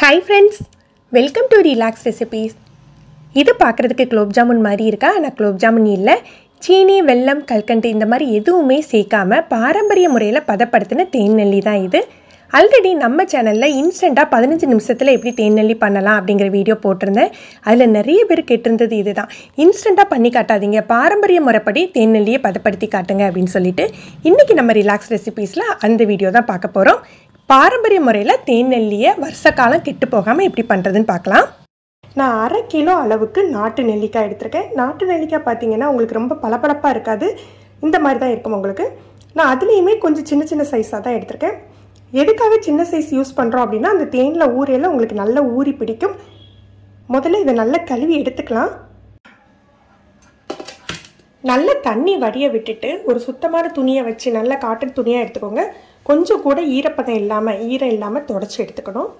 hi friends welcome to relax recipes இது பார்க்குறதுக்கு குலோப் ஜாமுன் மாதிரி இருக்கா ஆனால் குலோப் ஜாமுன் இல்லை சீனி வெல்லம் கல்கண்டு இந்த மாதிரி எதுவுமே சேர்க்காம பாரம்பரிய முறையில் பதப்படுத்தின தேன் நெல்லி தான் இது ஆல்ரெடி நம்ம சேனலில் இன்ஸ்டண்ட்டாக பதினஞ்சு நிமிஷத்தில் எப்படி தேன் நெல்லி பண்ணலாம் அப்படிங்கிற வீடியோ போட்டிருந்தேன் அதில் நிறைய பேர் கேட்டிருந்தது இதுதான் இன்ஸ்டண்ட்டாக பண்ணி காட்டாதீங்க பாரம்பரிய முறைப்படி தேன் நெல்லியை பதப்படுத்தி காட்டுங்க அப்படின்னு சொல்லிட்டு இன்றைக்கி நம்ம ரிலாக்ஸ் ரெசிபீஸில் அந்த வீடியோ தான் பார்க்க போகிறோம் பாரம்பரிய முறையில் தேன் நெல்லியை வருஷ காலம் கெட்டு போகாமல் எப்படி பண்ணுறதுன்னு பார்க்கலாம் நான் அரை கிலோ அளவுக்கு நாட்டு நெல்லிக்காய் எடுத்திருக்கேன் நாட்டு நெல்லிக்காய் பார்த்தீங்கன்னா உங்களுக்கு ரொம்ப பளபளப்பாக இருக்காது இந்த மாதிரி தான் இருக்கும் உங்களுக்கு நான் அதுலேயுமே கொஞ்சம் சின்ன சின்ன சைஸாக தான் எடுத்திருக்கேன் எதுக்காக சின்ன சைஸ் யூஸ் பண்ணுறோம் அப்படின்னா அந்த தேனில் ஊறையில் உங்களுக்கு நல்ல ஊறி பிடிக்கும் முதல்ல இதை நல்லா கழுவி எடுத்துக்கலாம் நல்ல தண்ணி வடிய விட்டுட்டு ஒரு சுத்தமான துணியை வச்சு நல்ல காட்டன் துணியாக எடுத்துக்கோங்க கொஞ்சம் கூட ஈரப்பதம் இல்லாமல் ஈரம் இல்லாமல் தொடச்சி எடுத்துக்கணும்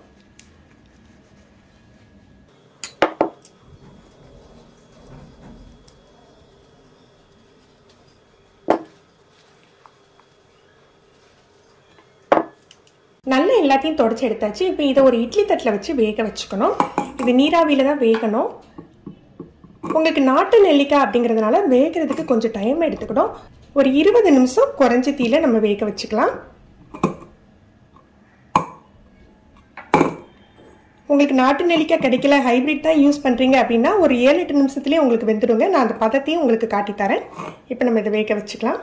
நல்லா எல்லாத்தையும் தொடச்சி எடுத்தாச்சு இப்போ இதை ஒரு இட்லி தட்டில் வச்சு வேக வச்சுக்கணும் இது நீராவியில் தான் வேகணும் உங்களுக்கு நாட்டு நெல்லிக்காய் அப்படிங்கிறதுனால வேகிறதுக்கு கொஞ்சம் டைம் எடுத்துக்கணும் ஒரு இருபது நிமிஷம் குறைஞ்ச தீல நம்ம வேக வச்சுக்கலாம் உங்களுக்கு நாட்டு நெல்லிக்காய் கிடைக்கல ஹைப்ரிட் தான் யூஸ் பண்ணுறீங்க அப்படின்னா ஒரு ஏழு எட்டு நிமிஷத்துலேயே உங்களுக்கு வெந்துடுங்க நான் அந்த பதத்தையும் உங்களுக்கு காட்டித்தரேன் இப்போ நம்ம இதை வேக வச்சுக்கலாம்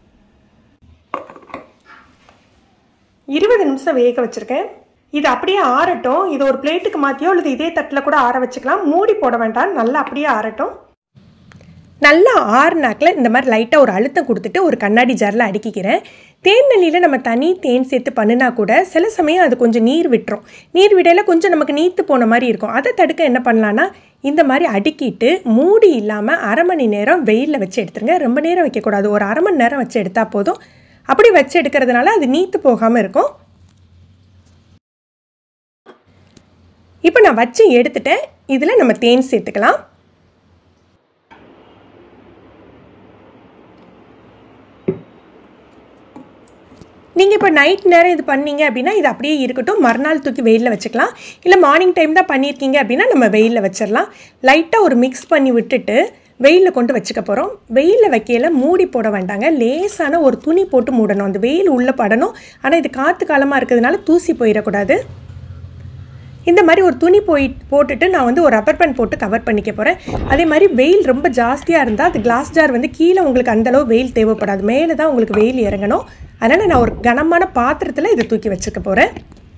இருபது நிமிஷம் வேக வச்சுருக்கேன் இது அப்படியே ஆறட்டும் இது ஒரு பிளேட்டுக்கு மாற்றியோ அல்லது இதே தட்டில் கூட ஆற வச்சுக்கலாம் மூடி போட வேண்டாம் நல்லா அப்படியே ஆறட்டும் நல்லா ஆறுனாக்கில் இந்த மாதிரி லைட்டாக ஒரு அழுத்தம் கொடுத்துட்டு ஒரு கண்ணாடி ஜாரில் அடுக்கிக்கிறேன் தேன் நெல்லியில் நம்ம தனி தேன் சேர்த்து பண்ணினா கூட சில சமயம் அது கொஞ்சம் நீர் விட்டுரும் நீர் விடையில் கொஞ்சம் நமக்கு நீத்து போன மாதிரி இருக்கும் அதை தடுக்க என்ன பண்ணலான்னா இந்த மாதிரி அடுக்கிட்டு மூடி இல்லாமல் அரை மணி நேரம் வெயிலில் வச்சு எடுத்துருங்க ரொம்ப நேரம் வைக்கக்கூடாது ஒரு அரை மணி நேரம் வச்சு எடுத்தால் போதும் அப்படி வச்சு எடுக்கிறதுனால அது நீத்து போகாமல் இருக்கும் இப்போ நான் வச்சு எடுத்துட்டேன் இதில் நம்ம தேன் சேர்த்துக்கலாம் நீங்கள் இப்போ நைட் நேரம் இது பண்ணீங்க அப்படின்னா இது அப்படியே இருக்கட்டும் மறுநாள் தூக்கி வெயிலில் வச்சுக்கலாம் இல்லை மார்னிங் டைம் தான் பண்ணியிருக்கீங்க அப்படின்னா நம்ம வெயிலில் வச்சிடலாம் லைட்டாக ஒரு மிக்ஸ் பண்ணி விட்டுட்டு வெயிலில் கொண்டு வச்சுக்க போகிறோம் வெயிலில் வைக்கையில் மூடி போட வேண்டாங்க லேசான ஒரு துணி போட்டு மூடணும் அந்த வெயில் உள்ளே படணும் ஆனால் இது காற்று காலமாக இருக்கிறதுனால தூசி போயிடக்கூடாது இந்த மாதிரி ஒரு துணி போய் போட்டுட்டு நான் வந்து ஒரு ரப்பர் பேண்ட் போட்டு கவர் பண்ணிக்க போகிறேன் அதே மாதிரி வெயில் ரொம்ப ஜாஸ்தியாக இருந்தால் அது கிளாஸ் ஜார் வந்து கீழே உங்களுக்கு அந்தளவு வெயில் தேவைப்படாது மேலே தான் உங்களுக்கு வெயில் இறங்கணும் அதனால் நான் ஒரு கனமான பாத்திரத்தில் இதை தூக்கி வச்சுக்க போகிறேன்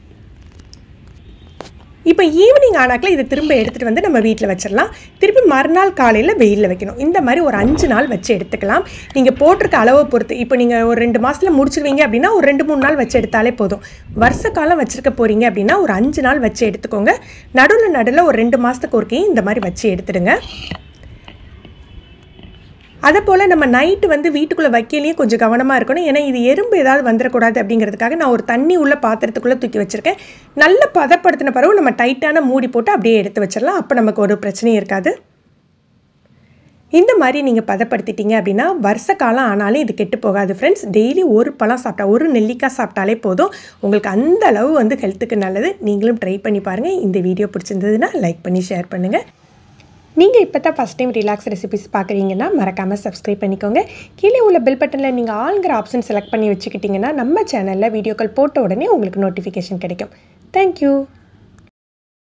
இப்போ ஈவினிங் ஆனாக்கில் இதை திரும்ப எடுத்துகிட்டு வந்து நம்ம வீட்டில் வச்சிடலாம் திருப்பி மறுநாள் காலையில் வெயிலில் வைக்கணும் இந்த மாதிரி ஒரு அஞ்சு நாள் வச்சு எடுத்துக்கலாம் நீங்கள் போட்டிருக்க அளவை பொறுத்து இப்போ நீங்கள் ஒரு ரெண்டு மாதத்தில் முடிச்சிருவீங்க அப்படின்னா ஒரு ரெண்டு மூணு நாள் வச்சு எடுத்தாலே போதும் வருஷ காலம் வச்சுருக்க போகிறீங்க அப்படின்னா ஒரு அஞ்சு நாள் வச்சு எடுத்துக்கோங்க நடுவில் நடுவில் ஒரு ரெண்டு மாதத்துக்கு ஒருக்கையும் இந்த மாதிரி வச்சு எடுத்துடுங்க அதை போல் நம்ம நைட்டு வந்து வீட்டுக்குள்ளே வைக்கலையே கொஞ்சம் கவனமாக இருக்கணும் ஏன்னா இது எறும்பு ஏதாவது வந்துடக்கூடாது அப்படிங்கிறதுக்காக நான் ஒரு தண்ணி உள்ள பாத்திரத்துக்குள்ளே தூக்கி வச்சுருக்கேன் நல்ல பதப்படுத்தின பிறகு நம்ம டைட்டான மூடி போட்டு அப்படியே எடுத்து வச்சிடலாம் அப்போ நமக்கு ஒரு பிரச்சனையும் இருக்காது இந்த மாதிரி நீங்கள் பதப்படுத்திட்டீங்க அப்படின்னா வருஷ காலம் ஆனாலும் இது கெட்டு போகாது ஃப்ரெண்ட்ஸ் டெய்லி ஒரு பழம் சாப்பிட்டா ஒரு நெல்லிக்காய் சாப்பிட்டாலே போதும் உங்களுக்கு அந்த அளவு வந்து ஹெல்த்துக்கு நல்லது நீங்களும் ட்ரை பண்ணி பாருங்கள் இந்த வீடியோ பிடிச்சிருந்ததுன்னா லைக் பண்ணி ஷேர் பண்ணுங்கள் நீங்கள் இப்போ தான் ஃபஸ்ட் டைம் ரிலாக்ஸ் ரெசிபிஸ் பார்க்குறீங்கன்னா மறக்காமல் சப்ஸ்கிரைப் பண்ணிக்கோங்க கீழே உள்ள பெல் பட்டனில் நீங்கள் ஆளுங்கிற ஆப்ஷன் செலக்ட் பண்ணி வச்சுக்கிட்டிங்கன்னா நம்ம சேனலில் வீடியோக்கள் போட்ட உடனே உங்களுக்கு நோட்டிஃபிகேஷன் கிடைக்கும் தேங்க்யூ